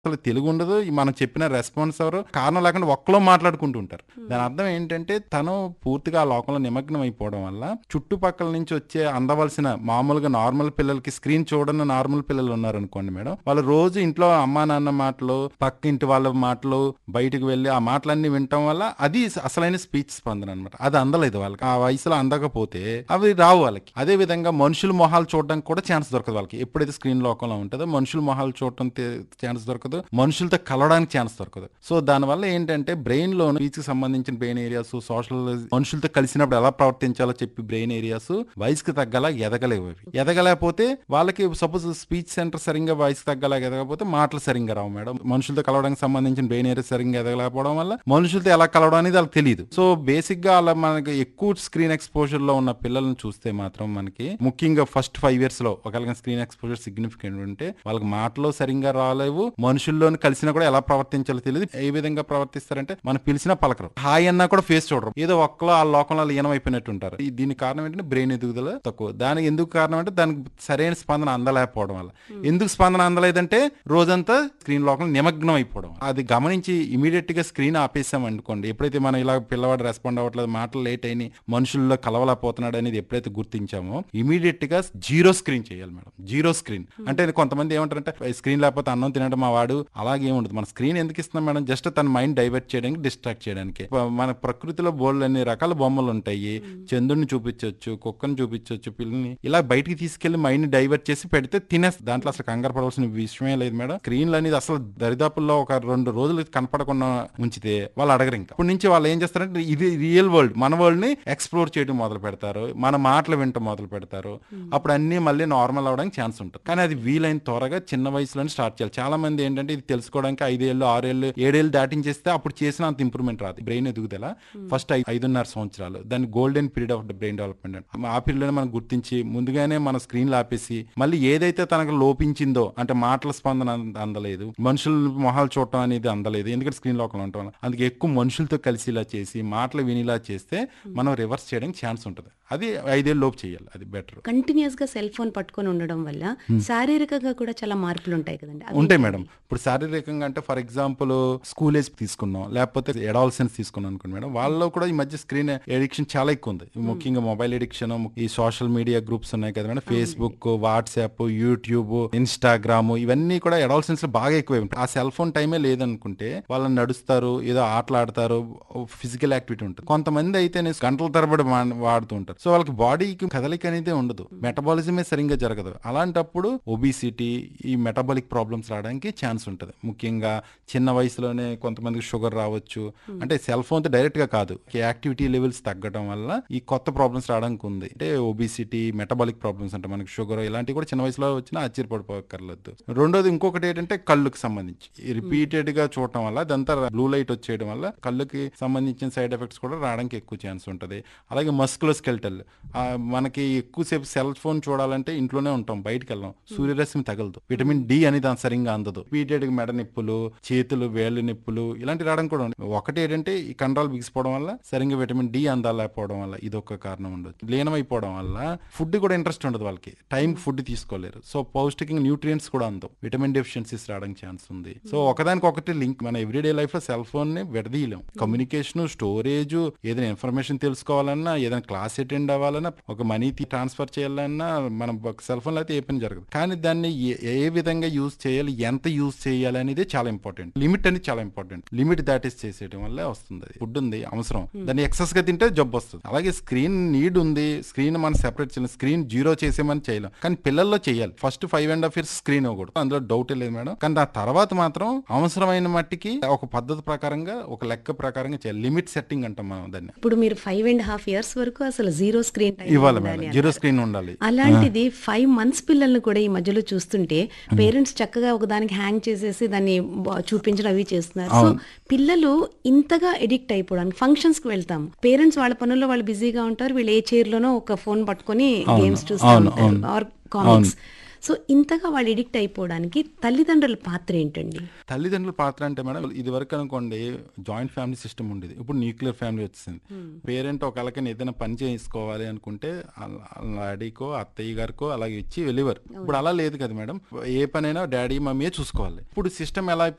అసలు తెలుగు ఉండదు ఈ మనం చెప్పిన రెస్పాన్స్ ఎవరు కారణం లేకుండా ఒక్కలో మాట్లాడుకుంటూ ఉంటారు దాని అర్థం ఏంటంటే తను పూర్తిగా ఆ లోకంలో నిమగ్నం అయిపోవడం వల్ల చుట్టుపక్కల నుంచి వచ్చే అందవలసిన మామూలుగా నార్మల్ పిల్లలకి స్క్రీన్ చూడని నార్మల్ పిల్లలు ఉన్నారు అనుకోండి మేడం వాళ్ళు రోజు ఇంట్లో అమ్మా నాన్న మాటలు పక్క ఇంటి వాళ్ళ మాటలు బయటకు వెళ్ళి ఆ మాటలన్నీ వినటం వల్ల అది అసలైన స్పీచ్ స్పందన అనమాట అది అందలేదు వాళ్ళకి ఆ వయసులో అందకపోతే అవి రావు వాళ్ళకి అదే విధంగా మనుషుల మొహాలు చూడడానికి కూడా ఛాన్స్ దొరకదు వాళ్ళకి ఎప్పుడైతే స్క్రీన్ లోకంలో ఉంటుందో మనుషుల మొహాలు చూడటం ఛాన్స్ దొరకదు మనుషులతో కలవడానికి ఛాన్స్ దొరకదు సో దానివల్ల ఏంటంటే బ్రెయిన్ లో స్పీచ్ కి సంబంధించిన బ్రెయిన్ ఏరియాస్ సోషల్ మనుషులతో కలిసినప్పుడు ఎలా ప్రవర్తించాలో చెప్పి బ్రెయిన్ ఏరియాస్ వయసుకి తగ్గలా ఎదగలేవు అవి ఎదగలేకపోతే వాళ్ళకి సపోజ్ స్పీచ్ సెంటర్ సరిగ్గా వయసుకి తగ్గలా ఎదగకపోతే మాటలు సరిగ్గా రావు మేడం మనుషులతో కలవడానికి సంబంధించిన బ్రెయిన్ ఏరియా సరిగ్గా ఎదగలేకపోవడం వల్ల మనుషులతో ఎలా కలవడం అనేది వాళ్ళకి తెలియదు సో బేసిక్ గా అలా మనకి ఎక్కువ స్క్రీన్ ఎక్స్పోజర్ లో ఉన్న పిల్లల్ని చూస్తే మాత్రం మనకి ముఖ్యంగా ఫస్ట్ ఫైవ్ ఇయర్స్ లో ఒకవేళ స్క్రీన్ ఎక్స్పోజర్ సిగ్నిఫికెంట్ ఉంటే వాళ్ళకి మాటలు సరిగ్గా రాలేవు మనుషుల్లోని కలిసినా కూడా ఎలా ప్రవర్తించాలో తెలియదు ఏ విధంగా ప్రవర్తిస్తారంటే మనం పిలిచినా పలకరు హాయ్ అన్నా కూడా ఫేస్ చూడరు ఏదో ఒక్కలో ఆ లోకంలో లీనమైపోయినట్టు ఉంటారు ఈ- దీనికి కారణం ఏంటంటే బ్రెయిన్ ఎదుగుదల తక్కువ దానికి ఎందుకు కారణం అంటే దానికి సరైన స్పందన అందలేకపోవడం వల్ల ఎందుకు స్పందన అందలేదంటే రోజంతా స్క్రీన్ లోకం నిమగ్నం అయిపోవడం అది గమనించి ఇమీడియట్ గా స్క్రీన్ ఆపేసాం అనుకోండి ఎప్పుడైతే మనం ఇలా పిల్లవాడు రెస్పాండ్ అవ్వట్లేదు మాటలు లేట్ అయినాయి మనుషుల్లో కలవలేకపోతున్నాడు అనేది ఎప్పుడైతే గుర్తించామో ఇమీడియట్ గా జీరో స్క్రీన్ చేయాలి మేడం జీరో స్క్రీన్ అంటే కొంతమంది ఏమంటారంటే స్క్రీన్ లేకపోతే అన్నం తినడం మా వాడు అలాగే ఉండదు మన స్క్రీన్ ఎందుకు ఇస్తున్నాం మేడం జస్ట్ తన మైండ్ డైవర్ట్ చేయడానికి డిస్ట్రాక్ట్ చేయడానికి ప- మన ప్రకృతిలో బోల్డ్ అన్ని రకాల బొమ్మలు ఉంటాయి చంద్రుడిని చూపించవచ్చు కుక్కని చూపించవచ్చు పిల్లల్ని ఇలా బయటికి తీసుకెళ్లి మైండ్ డైవర్ట్ చేసి పెడితే తినేస్తుంది దాంట్లో అసలు కంగారు పడవలసిన విషయమే లేదు మేడం స్క్రీన్లు అనేది అసలు దరిదాపుల్లో ఒక రెండు రోజులు కనపడకుండా ఉంచితే వాళ్ళు అడగరు ఇంకా ఇప్పటి నుంచి వాళ్ళు ఏం చేస్తారంటే ఇది రియల్ వరల్డ్ మన వరల్డ్ ని ఎక్స్ప్లోర్ చేయడం మొదలు పెడతారు మన మాటలు వింటం మొదలు పెడతారు అప్పుడు అన్ని మళ్ళీ నార్మల్ అవడానికి ఛాన్స్ ఉంటుంది కానీ అది వీలైన త్వరగా చిన్న వయసులోనే స్టార్ట్ చేయాలి చాలా మంది ఏంటంటే ఇది తెలుసుకోవడానికి ఐదేళ్ళు ఆరేళ్ళు ఏడేళ్ళు దాటించేస్తే అప్పుడు చేసిన అంత ఇంప్రూవ్మెంట్ రాదు బ్రెయిన్ ఎదుగుదల ఫస్ట్ ఐదున్నర సంవత్సరాలు దాన్ని golden period of the brain development అంట. ఆ పీరియడ్ లో మనం గుర్తించి ముందుగానే మన స్క్రీన్ ఆపేసి మళ్ళీ ఏదైతే తనకు లోపించిందో అంటే మాటల స్పందన అంద- అందలేదు మనుషుల మొహాలు చూడటం అనేది అందలేదు ఎందుకంటే స్క్రీన్ లోకంలో ఉండటం వల్ల అందుకే ఎక్కువ మనుషులతో కలిసి ఇలా చేసి మాటలు వినిలా చేస్తే మనం రివర్స్ చేయడానికి ఛాన్స్ ఉంటుంది అది ఐదేళ్ళు లోపు చేయాలి అది బెటర్ కంటిన్యూస్ గా సెల్ ఫోన్ పట్టుకొని ఉండడం వల్ల శారీరకంగా కూడా చాలా మార్పులు ఉంటాయి కదండి అవి ఉంటాయి ఏంటి? మేడం ఇప్పుడు శారీరకంగా అంటే ఫర్ ఎగ్జాంపుల్ స్కూల్ ఏజ్ తీసుకున్నాం లేకపోతే ఎడాల్సెన్స్ తీసుకున్నాం అనుకోండి మేడం వాళ్ళలో కూడా ఈ మధ్య స్క్రీన్ ఎడిక్షన్ చాలా ఎక్కువ ఉంది ముఖ్యంగా మొబైల్ ఎడిక్షన్ ఈ సోషల్ మీడియా గ్రూప్స్ ఉన్నాయి కదా madam Facebook WhatsApp YouTube Instagram ఇవన్నీ కూడా ఎడాల్సెన్స్ లో బాగా ఎక్కువ ఉంటాయి ఆ సెల్ ఫోన్ టైమే లేదనుకుంటే వాళ్ళని నడుస్తారు ఏదో ఆటలు ఆడతారు ఫిజికల్ యాక్టివిటీ ఉంటుంది కొంతమంది అయితే గంటల తరబడి మా- వాడుతూ ఉంటారు సో వాళ్ళకి బాడీకి కదలిక అనేది ఉండదు మెటబాలిజమే సరిగ్గా జరగదు అలాంటప్పుడు ఒబిసిటీ ఈ మెటబాలిక్ ప్రాబ్లమ్స్ రావడానికి ఛాన్స్ ఉంటుంది ముఖ్యంగా చిన్న వయసులోనే కొంతమందికి షుగర్ రావచ్చు అంటే సెల్ ఫోన్ తో డైరెక్ట్ గా కాదు యాక్టివిటీ లెవెల్స్ తగ్గడం వల్ల ఈ కొత్త ప్రాబ్లమ్స్ రావడానికి ఉంది అంటే ఒబిసిటీ మెటబాలిక్ ప్రాబ్లమ్స్ అంటే మనకి షుగర్ ఇలాంటివి కూడా చిన్న వయసులో వచ్చినా ఆశ్చర్యపడిపోకర్లేదు రెండోది ఇంకొకటి ఏంటంటే కళ్ళుకి సంబంధించి రిపీటెడ్ గా చూడటం వల్ల అదంతా బ్లూ లైట్ వచ్చేయడం వల్ల కళ్ళుకి సంబంధించిన సైడ్ ఎఫెక్ట్స్ కూడా రావడానికి ఎక్కువ ఛాన్స్ ఉంటుంది అలాగే మస్కులో స్కెల్టల్ మనకి ఎక్కువసేపు సెల్ ఫోన్ చూడాలంటే ఇంట్లోనే ఉంటాం బయటకు వెళ్ళాం సూర్యరశ్మి తగలదు విటమిన్ డి అనేది దాని సరిగ్గా అందదు రిపీటెడ్ మెడ నొప్పులు చేతులు వేళ్ళు నొప్పులు ఇలాంటి రావడం కూడా ఉంది ఒకటి ఏంటంటే ఈ కండరాలు బిగిసిపోవడం వల్ల సరిగ్గా విటమిన్ డి అందలేకపోవడం వల్ల ఇది ఒక కారణం ఉండదు లీనమైపోవడం వల్ల ఫుడ్ కూడా ఇంట్రెస్ట్ ఉండదు వాళ్ళకి టైం ఫుడ్ తీసుకోలేరు సో పౌష్టికంగా న్యూట్రియంట్స్ కూడా అందవు విటమిన్ డెఫిషియన్సీస్ రావడానికి ఛాన్స్ ఉంది సో ఒకదానికి ఒకటి లింక్ మన ఎవ్రీడే లైఫ్ లో సెల్ ఫోన్ ని విడదీయలేం కమ్యూనికేషన్ స్టోరేజ్ ఏదైనా ఇన్ఫర్మేషన్ తెలుసుకోవాలన్నా ఏదైనా క్లాస్ అటెండ్ అవ్వాలన్నా ఒక మనీ ట్రాన్స్ఫర్ చేయాలన్నా మనం సెల్ ఫోన్ అయితే ఏ పని జరగదు కానీ దాన్ని ఏ- ఏ విధంగా యూజ్ చేయాలి ఎంత యూజ్ చేయాలి అనేది చాలా ఇంపార్టెంట్ లిమిట్ అనేది చాలా ఇంపార్టెంట్ లిమిట్ దాటేసి చేసేయడం వల్లే వస్తుంది ఫుడ్ ఉంది అవసరం దాన్ని ఎక్సెస్ గా తింటే జబ్బు వస్తుంది అలాగే స్క్రీన్ నీడ్ ఉంది స్క్రీన్ మనం సెపరేట్ చేయాలి స్క్రీన్ జీరో చేసేమని చేయలేం కానీ పిల్లల్లో చేయాలి first five and half years screen ఇవ్వకూడదు అందులో డౌట్ లేదు మేడం కానీ దాని తర్వాత మాత్రం అవసరమైన మట్టికి ఒక పద్ధతి ప్రకారంగా ఒక లెక్క ప్రకారంగా చేయాలి లిమిట్ సెట్టింగ్ అంటాం మనం దాన్ని ఇప్పుడు మీరు ఫైవ్ అండ్ హాఫ్ ఇయర్స్ వరకు అసలు జీరో స్క్రీన్ టైం ఇవ్వాలి ఉండాలి మేడం అన్నారు. జీరో స్క్రీన్ ఉండాలి అలాంటిది ఫైవ్ మంత్స్ పిల్లల్ని కూడా ఈ మధ్యలో చూస్తుంటే పేరెంట్స్ చక్కగా ఒకదానికి హ్యాంగ్ చేసేసి దాన్ని బా- చూపించడం అవి చేస్తున్నారు సో పిల్లలు ఇంతగా ఎడిక్ట్ అయిపోవడానికి ఫంక్షన్స్ కి వెళ్తాం పేరెంట్స్ వాళ్ళ పనుల్లో వాళ్ళు బిజీగా ఉంటారు వీళ్ళు ఏ చైర్ లోనో ఒక ఫోన్ పట్టుకొని గేమ్స్ చూస్తూ అవును, ఉంటారు అవును. ఆర్ కామిక్స్ సో ఇంతగా వాళ్ళు ఎడిక్ట్ అయిపోవడానికి తల్లిదండ్రుల పాత్ర ఏంటండి తల్లిదండ్రుల పాత్ర అంటే మేడం ఇది వరకు అనుకోండి జాయింట్ ఫ్యామిలీ సిస్టమ్ ఉండేది ఇప్పుడు న్యూక్లియర్ ఫ్యామిలీ వచ్చింది పేరెంట్ ఒకళ్ళకని ఏదైనా పని చేసుకోవాలి అనుకుంటే వాళ్ళ- వాళ్ళ డాడీకో అత్తయ్య గారికో అలాగే ఇచ్చి వెళ్ళేవారు ఇప్పుడు అలా లేదు కదా మేడం ఏ పనైనా డాడీ మమ్మీయే చూసుకోవాలి ఇప్పుడు సిస్టమ్ ఎలా